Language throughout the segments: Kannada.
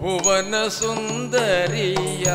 ಭುವನ ಸುಂದರಿಯ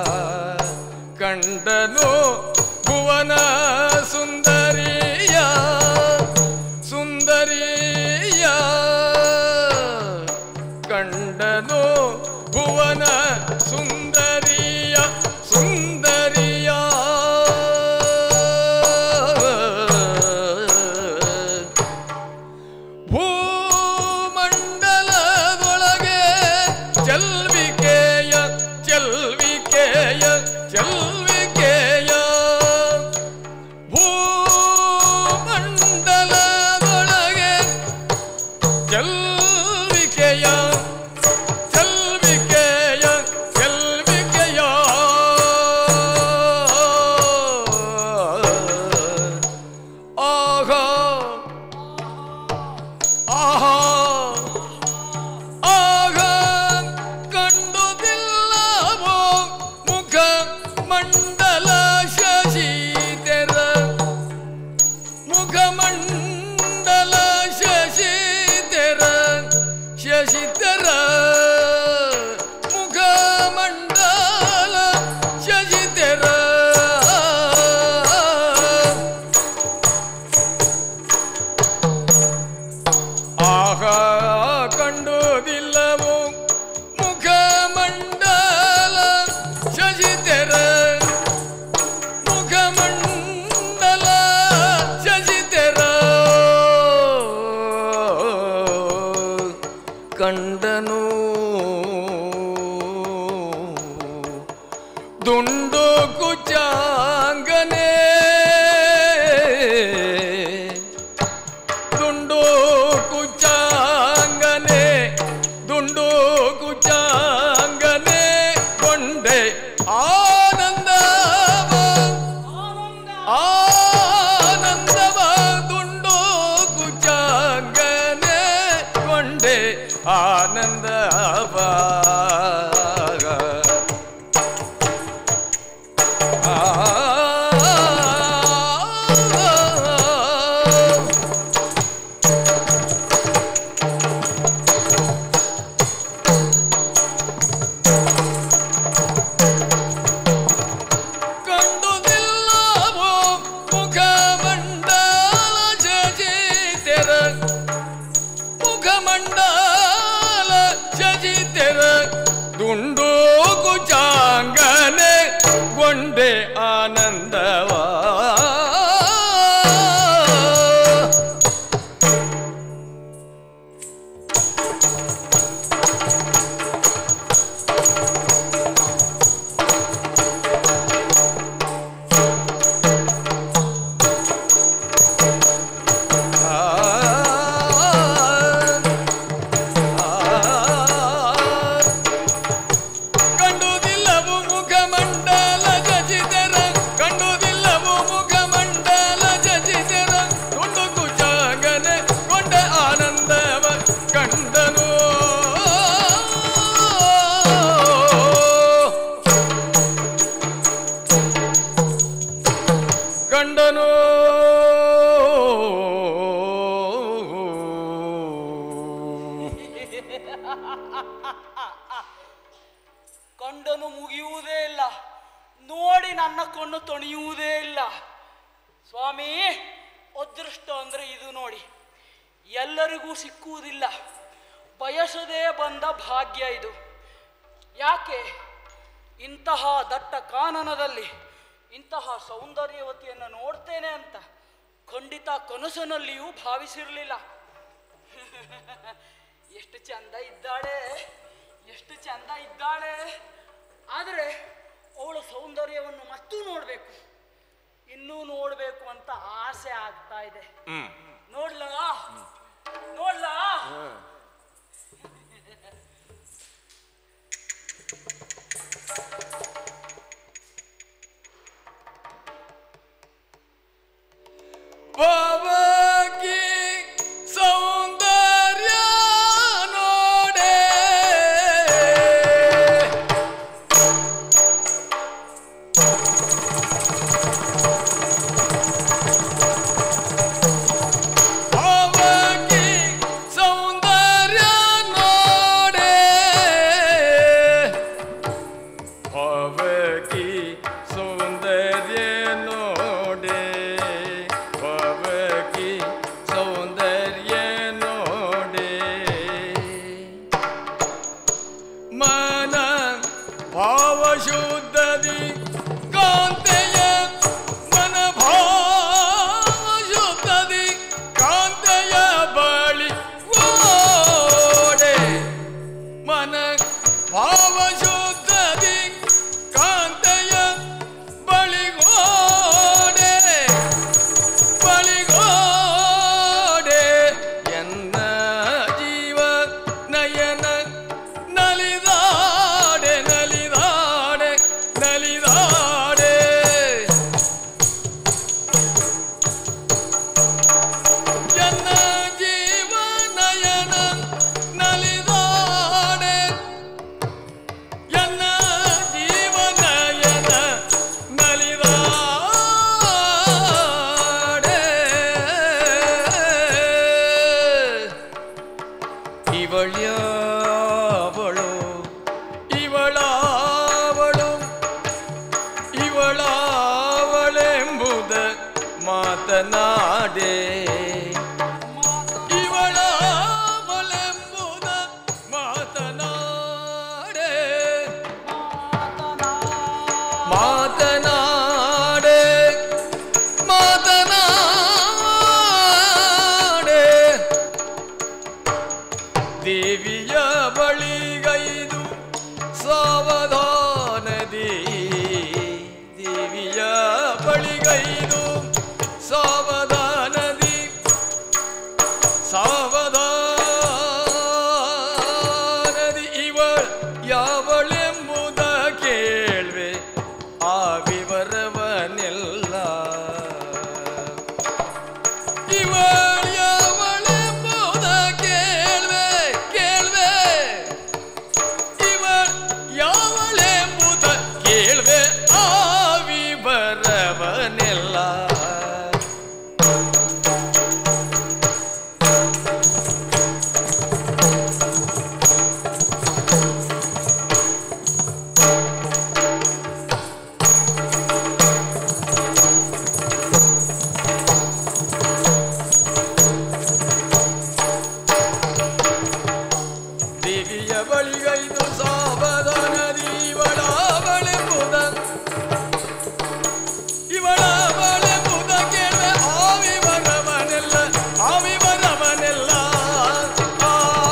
ಕಂಡನು ಭುವನ ಸುಂದರಿಯ ಸುಂದರಿಯ ಕಂಡನು ಭುವನ ಸುಂದರಿಯ ಸುಂದರಿಯ ಭೂಮಂಡಲದೊಳಗೆ ಚೆಲ್ವಿಕೆಯ ಚೆಲ್ವಿಕೆಯ ಚೆಲ್ವಿಕೆಯ ಭೂಮಂಡಲದೊಳಗೆ ಚೆಲ್ವಿಕೆಯ ಚೆಲ್ವಿಕೆಯ ಚೆಲ್ವಿಕೆಯ ಆಹಾ ಆಹಾ ಆಗ ಕಂಡುದಿಲ್ಲವೋ ಮುಖ ಮಂಡಲ ಶಶಿಧರ ಮುಖ ಮಂಡಲ ಶಶಿಧರ ಶಶಿಧರ ಮುಖ ಮಂಡಲ ಶಶಿಧರ ಆಹ ಕಂಡುದಿಲ್ಲವೋ ಮುಖ ಮಂಡಲ ಶಶಿಧರ ಮುಖ ಮಂಡಲ ಶಶಿಧರ ಕಂಡನು ದುಂಡು ಕುಚಾಂಗನೇ ದುಂಡು ಕುಚಾಂಗನೆ ದುಂಡು ಕುಚಾಂಗನೆ ಕೊಂಡೆ ಆನಂದವ ಆನಂದವ ದುಂಡು ಕುಚಾಂಗನೆ ಕೊಂಡೆ ಆನಂದವ ಆ ಕಂಡುದಿಲ್ಲವೋ ಮುಖಮಂಡಲ ಶಶಿಧರ ಮುಖಮಂಡಲ ಶಶಿಧರ ದುಂಡು ಕುಚಾಂಗನೆ ಗೊಂಡೆ ಆನಂದವಾ ಕಂಡುದಿಲ್ಲವು ಮುಖಮಂಡಲ ಜಜಿದರ ಕಂಡುದಿಲ್ಲವು ಮುಖಮಂಡಲ ಜಜಿದರ ದುಂಡು ಕುಜಾಗನೆ ಕೊಂಡ ಆನಂದವ ಕಂಡನು ಕಂಡನು ಕಂಡನು ಮುಗಿಯುವುದೇ ಇಲ್ಲ ನೋಡಿ ನನ್ನ ಕಣ್ಣು ತೊಣಿಯುವುದೇ ಇಲ್ಲ ಸ್ವಾಮಿ ಅದೃಷ್ಟ ಅಂದ್ರೆ ಇದು ನೋಡಿ ಎಲ್ಲರಿಗೂ ಸಿಕ್ಕುವುದಿಲ್ಲ ಬಯಸದೇ ಬಂದ ಭಾಗ್ಯ ಇದು ಯಾಕೆ ಇಂತಹ ದಟ್ಟ ಕಾನನದಲ್ಲಿ ಇಂತಹ ಸೌಂದರ್ಯವತಿಯನ್ನು ನೋಡ್ತೇನೆ ಅಂತ ಖಂಡಿತ ಕನಸಿನಲ್ಲಿಯೂ ಭಾವಿಸಿರಲಿಲ್ಲ ಎಷ್ಟು ಚಂದ ಇದ್ದಾಳೆ ಎಷ್ಟು ಚಂದ ಇದ್ದಾಳೆ ಆದರೆ ಅವಳ ಸೌಂದರ್ಯವನ್ನು ಮತ್ತೂ ನೋಡಬೇಕು ಇನ್ನೂ ನೋಡಬೇಕು ಅಂತ ಆಸೆ ಆಗ್ತಾ ಇದೆ ನೋಡ್ಲಾ ನೋಡ್ಲಾ ಬಾಬಾಗಿ ಸೌಂದರ್ಯ ನೋಡೆ ಬಾಬಾಗಿ ಸೌಂದರ್ಯ ಮನ ಭಾವಶುದ್ಧದಿ ಕಾಂತೆಯ ಮನ ಭಾವಶುದ್ಧದಿ ಕಾಂತೆಯ ಬಳಿ ಓಡೆ ಮನ ಭಾವಶುದ್ಧದಿ ಕಾಂತೆಯ ಬಳಿಗೋಡೆ ಬಳಿಗೋಡೆ ಎನ್ನ ಜೀವ ನಯನ ನಲಿದಾಡೆ ನಲಿದಾಡೆ ನಲಿದಾಡೆ ಎನ್ನ ಜೀವ ನಯನ ನಲಿದಾಡೆ ಎನ್ನ ಜೀವನಯನ ನಲಿದಾಡೆ ಇವಳ್ಯಾವಳು ಇವಳಾವಳು ಇವಳಾವಳೆಂಬುದ ಮಾತನಾಡೆ ಇವಳಾವಳೆಂಬುದ ಮಾತನಾಡೆ ಮಾತನಾಡೆ ಮಾತನಾಡೆ ದೇವಿಯ ಬಳಿಗೈದು ಸಾವಧಾನದಿ ದೇವಿಯ ಬಳಿಗೈದು ಸಾವಧಾನದಿ ಸಾವಧಾನದಿ ಇವಳ ಯಾವಳೆಂಬುದ ಕೇಳ್ವೆ ಆ ವಿವರವನೆಲ್ಲ ಇವಳ ಯಾವಳೆಂಬುದ ಕೇಳ್ವೆ ಕೇಳ್ವೆ ಇವಳ ಯಾವಳೆಂಬುದ ಕೇಳ್ವೆ ಆ ವಿವರವನೆಲ್ಲ ದೇವಿಯ ಬಳಿಗೈದು ಸಾವಧಾನದಿ ಇವಳ ಬಳೆಂಬುದ ಇವಳ ಬಳೆಂಬುದ ಕೇಳುವೆ ಆವಿವರವನೆಲ್ಲ ಆವಿವರವನೆಲ್ಲ ಆ,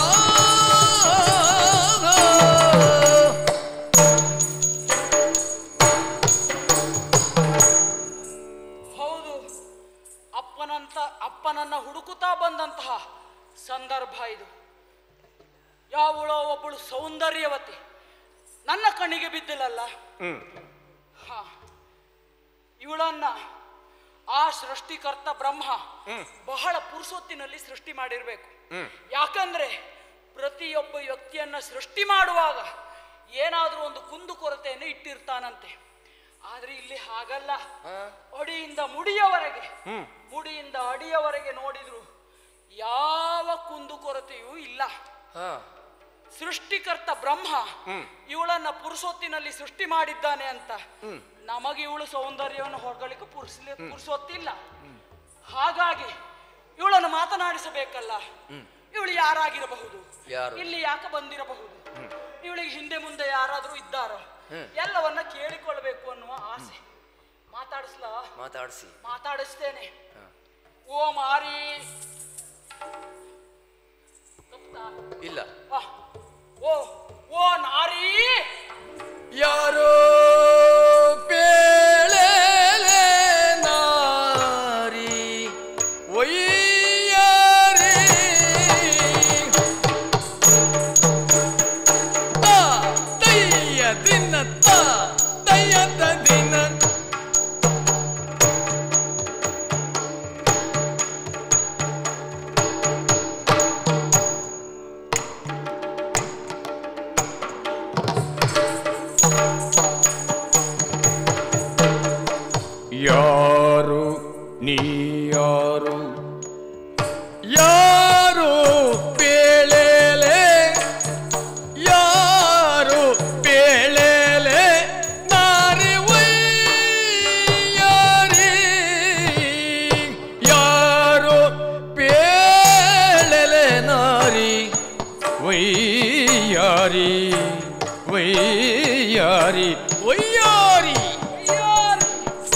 ಹೌದು ಅಪ್ಪನಂತ ಅಪ್ಪನನ್ನ ಹುಡುಕುತ್ತಾ ಬಂದಂತಹ ಸಂದರ್ಭ ಇದು ಯಾವಳೋ ಒಬ್ಬಳು ಸೌಂದರ್ಯವತಿ ನನ್ನ ಕಣ್ಣಿಗೆ ಬಿದ್ದಿಲ್ಲಲ್ಲ ಹ್ಮ್ ಹ ಇವಳನ್ನ ಆ ಸೃಷ್ಟಿಕರ್ತ ಬ್ರಹ್ಮ ಬಹಳ ಪುರುಸೊತ್ತಿನಲ್ಲಿ ಸೃಷ್ಟಿ ಮಾಡಿರ್ಬೇಕು ಯಾಕಂದ್ರೆ ಪ್ರತಿಯೊಬ್ಬ ವ್ಯಕ್ತಿಯನ್ನ ಸೃಷ್ಟಿ ಮಾಡುವಾಗ ಏನಾದ್ರೂ ಒಂದು ಕುಂದು ಕೊರತೆಯನ್ನು ಇಟ್ಟಿರ್ತಾನಂತೆ ಆದ್ರೆ ಇಲ್ಲಿ ಹಾಗಲ್ಲ ಅಡಿಯಿಂದ ಮುಡಿಯವರೆಗೆ ಮುಡಿಯಿಂದ ಅಡಿಯವರೆಗೆ ನೋಡಿದ್ರು ಯಾವ ಕುಂದು ಕೊರತೆಯೂ ಇಲ್ಲ ಹಾ ಸೃಷ್ಟಿಕರ್ತ ಬ್ರಹ್ಮ ಇವಳನ್ನ ಪುರುಸೊತ್ತಿನಲ್ಲಿ ಸೃಷ್ಟಿ ಮಾಡಿದ್ದಾನೆ ಅಂತ ನಮಗೆ ಇವಳು ಸೌಂದರ್ಯವನ್ನು ಹೊರಗಳಿಕೆ ಪುರುಸಲಿ ಪುರುಸೊತ್ತಿಲ್ಲ ಹಾಗಾಗಿ ಇವಳನ್ನು ಮಾತನಾಡಿಸಬೇಕಲ್ಲ ಇವಳು ಯಾರಾಗಿರಬಹುದು ಯಾರು? ಇಲ್ಲಿ ಯಾಕೆ ಬಂದಿರಬಹುದು ಇವಳಿಗೆ ಹಿಂದೆ ಮುಂದೆ ಯಾರಾದ್ರೂ ಇದ್ದಾರೋ ಎಲ್ಲವನ್ನ ಕೇಳಿಕೊಳ್ಬೇಕು ಅನ್ನುವ ಆಸೆ ಮಾತಾಡಿಸ್ಲಾ ಮಾತಾಡಿಸಿ ಮಾತಾಡಿಸ್ತೇನೆ ಓ ಮಾರಿ ತಪ್ತಾ? ಇಲ್ಲ ಆ, ಓ ಓ ನಾರಿ ಯಾರೋ ಪೇಳೆಲೆ ನಾರಿ ಒಯ್ಯಾರಿ ತಾ ತಯ್ಯ ದಿನ ತಾ ತಯ್ಯದ ದಿನ ಯಾರು ನೀ ಯಾರು ಯಾರು ಪೇಳೆಲೆ ಯಾರು ಪೇಳೆಲೆ ನಾರಿ ವೈಯಾರಿ ಯಾರು ಪೇಳೆಲೆ ನಾರಿ ವೈಯಾರಿ ವೈಯಾರಿ ವೈಯಾರಿ ಯಾರು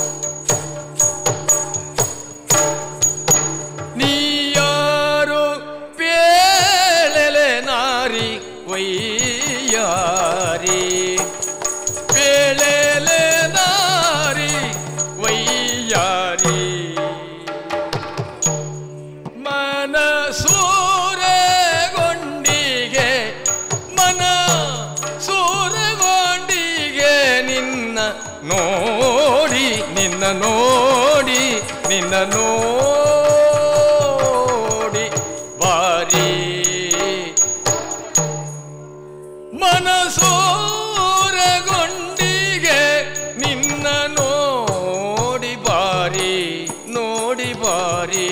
ನೀಯಾರು ಪೇಳೆಲೆ ನಾರಿ ವೈಯಾರಿ ಪೇಳೆಲೆ ನಾರಿ ವೈಯಾರಿ ಮನ ಸೂರಗೊಂಡಿಗೆ ಮನ ಸೂರಗೊಂಡಿಗೆ ನಿನ್ನ ನೋಡಿ ನಿನ್ನ ನೋಡಿ ನಿನ್ನ ನೋಡಿ ಬಾರಿ ಮನಸೂರಗೊಂಡಿಗೆ ನಿನ್ನ ನೋಡಿ ಬಾರಿ ನೋಡಿ ಬಾರಿ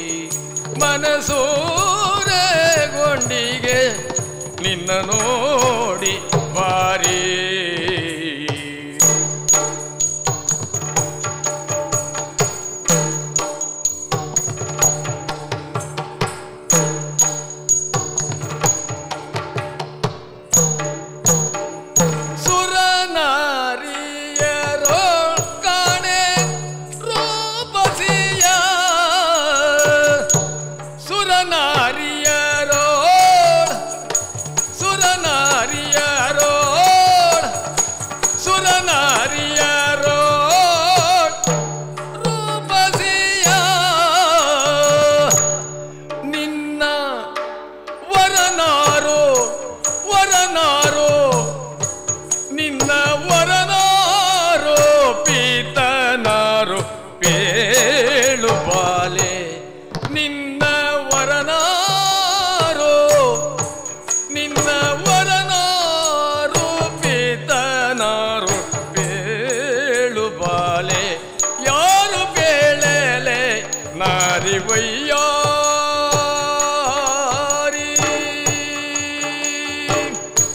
ಮನಸೂರಗೊಂಡಿಗೆ ನಿನ್ನ ನೋಡಿ ಬಾರಿ ಸುರನಾರಿಯರೋ ಕಾಣೆ ರೂಪಸಿಯ ಸುರನಾರಿಯರೋ ಸುರನಾರಿಯರೋ ಸುರನಾರಿಯರೋ ರೂಪಸಿಯ ನಿನ್ನ ವರನಾರೋ ವರನಾರೋ ನಿನ್ನ ವರನಾರೋ ಪೀತನಾರೋ ಪೇಳು ಬಾಲೆ ನಿನ್ನ ವರನಾರೋ ನಿನ್ನ ವರನಾರೋ ಪೀತನಾರೋ ಪೇಳು ಬಾಲೆ ಯಾರು ಬೇಳೆಲೆ ನಾರಿ ವೈಯಾರಿ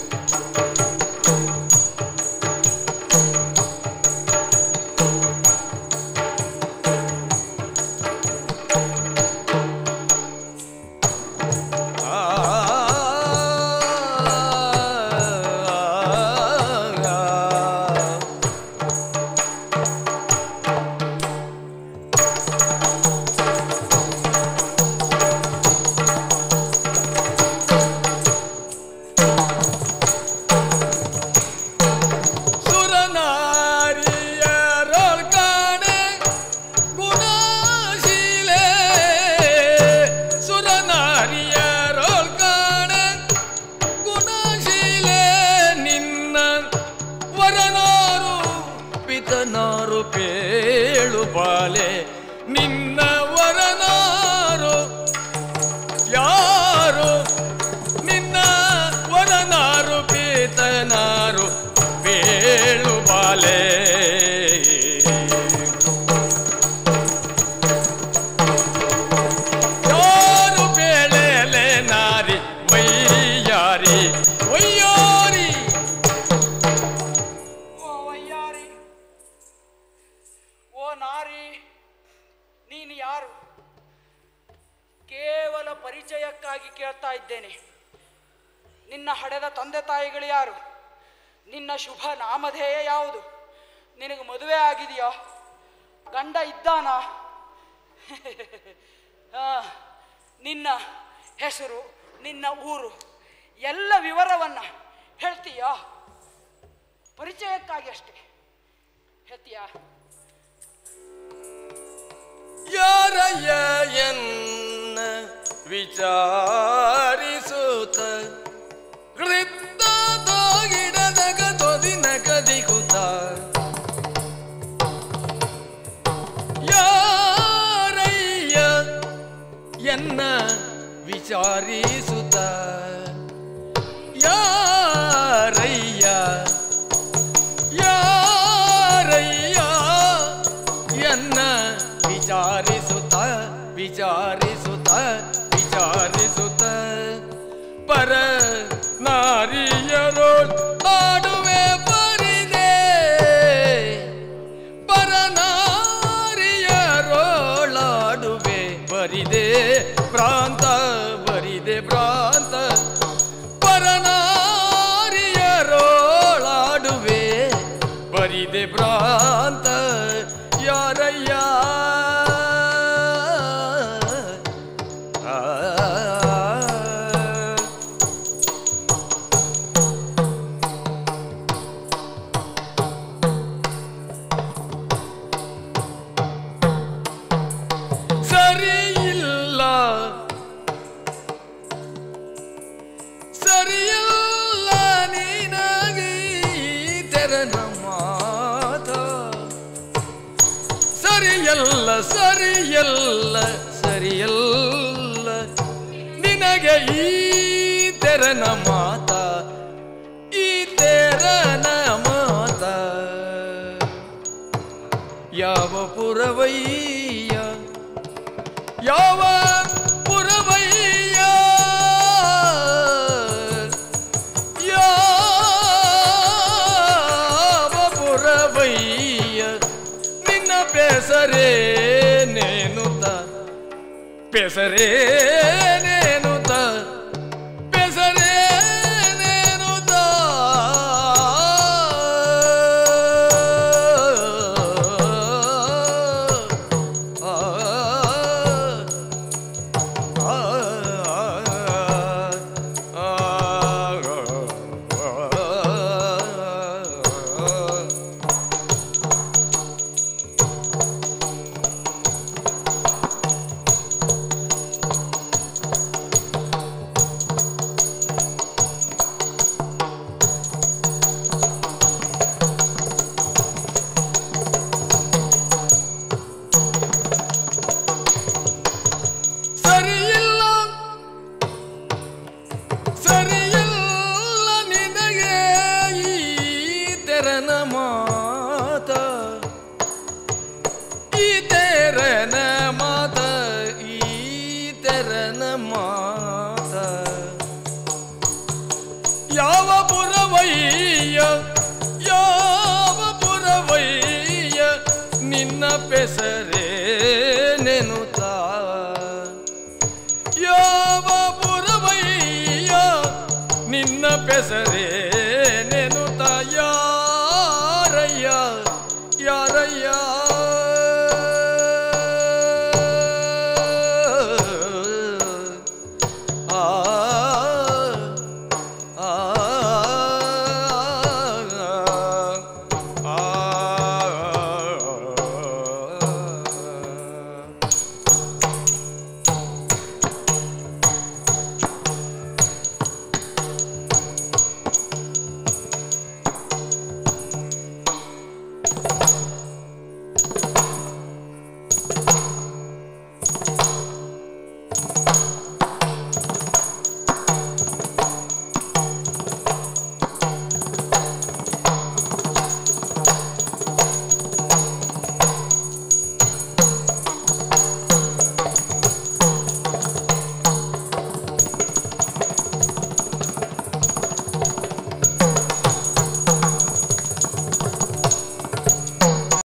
ಸುರನಾರಿಯರೊಳ್ ಕಾಣೆ ಗುಣಶೀಲೆ ಸುರನಾರಿಯರೊಳ್ ಕಾಣೆ ಗುಣಶೀಲೆ ನಿನ್ನ ವರನಾರು ಪಿತನಾರು ಪೇಳು ಬಾಲೆ ನಿನ್ನ ವರನಾರು ಯಾರು ನಿನ್ನ ವರನಾರು ಪೀತನಾರು ಬೇಳು ಬಾಲೆ ಯಾರು ಬೇಳೆಲೆ ನಾರಿ ವೈಯಾರಿ ವೈಯಾರಿ ಓ ವಯ್ಯಾರಿ ಓ ನಾರಿ ನೀನು ಯಾರು ಕೇವಲ ಪರಿಚಯಕ್ಕಾಗಿ ಕೇಳ್ತಾ ಇದ್ದೇನೆ ನಿನ್ನ ಹಡೆದ ತಂದೆ ತಾಯಿಗಳು ಯಾರು ನಿನ್ನ ಶುಭ ನಾಮಧೇಯ ಯಾವುದು ನಿನಗೆ ಮದುವೆ ಆಗಿದೆಯಾ ಗಂಡ ಇದ್ದಾನ ಆ, ನಿನ್ನ ಹೆಸರು ನಿನ್ನ ಊರು ಎಲ್ಲ ವಿವರವನ್ನ ಹೇಳ್ತೀಯಾ ಪರಿಚಯಕ್ಕಾಗಿ ಅಷ್ಟೇ ಹೇಳ್ತೀಯಾ ಯಾರಯ್ಯ ಎನ್ನ ವಿಚಾರಿಸುತ್ತ ಗಿಡದಗ ತೊದಿನ ಕದಿಗುತ್ತ ಯಾರಯ್ಯ ಎನ್ನ ವಿಚಾರಿಸುತ್ತ ಯಾರಯ್ಯ ಯಾರಯ್ಯ ಎನ್ನ ವಿಚಾರಿಸುತ್ತ ವಿಚಾರಿಸುತ್ತ ವಿಚಾರಿಸುತ್ತ ಪರ ನಾರಿಯರೋ ಆಡುವೆ ಬರಿದೆ ಪರ ನಾರಿಯರೋಳಾಡುವೆ ಬರಿದೆ ಪ್ರಾಂತ ಬರಿದೆ ಪ್ರಾಂತ ಪರನಾರಿಯ ಬರಿದೆ ಭ್ರಾಂತ ಯಾರಯ್ಯ ಆ ಸರಿ ಇಲ್ಲ ಸರಿಯಲ್ಲ ನೀನಾಗಿ ತೆರನ ಮಾತ ಸರಿಯಲ್ಲ ಸರಿಯಲ್ಲ ಸರಿಯಲ್ಲ ನಿನಗೆ ಈ ತೆರನ ಮಾತ ಈ ತೆರನ ಮಾತ ಯಾವ ಪುರವಯ್ಯ ಯಾವ ಪುರವಯ್ಯ ಯಾವ ಪುರವಯ್ಯ ನಿನ್ನ ಬೆಸರೇ ನೇನುತ ಬೆಸರೇ ನೇನುತ ಬೆಸರೇ ನೇನುತ ಸರಿಯಿಲ್ಲ ಸರಿಯಿಲ್ಲ ನಿನಗೆ ಈ ತೆರನ ಮಾತ ಈ ತೆರನ ಮಾತ ಈ ತೆರನ ಮಾತ ಯಾವ ಪುರವಯ್ಯ ಯಾವ ಪುರವಯ್ಯ ನಿನ್ನ ಪೆಸರೇ ನೆನುತ್ತಾ ಯಾವ ಪುರವಯ್ಯ ನಿನ್ನ ಪೆಸರೇ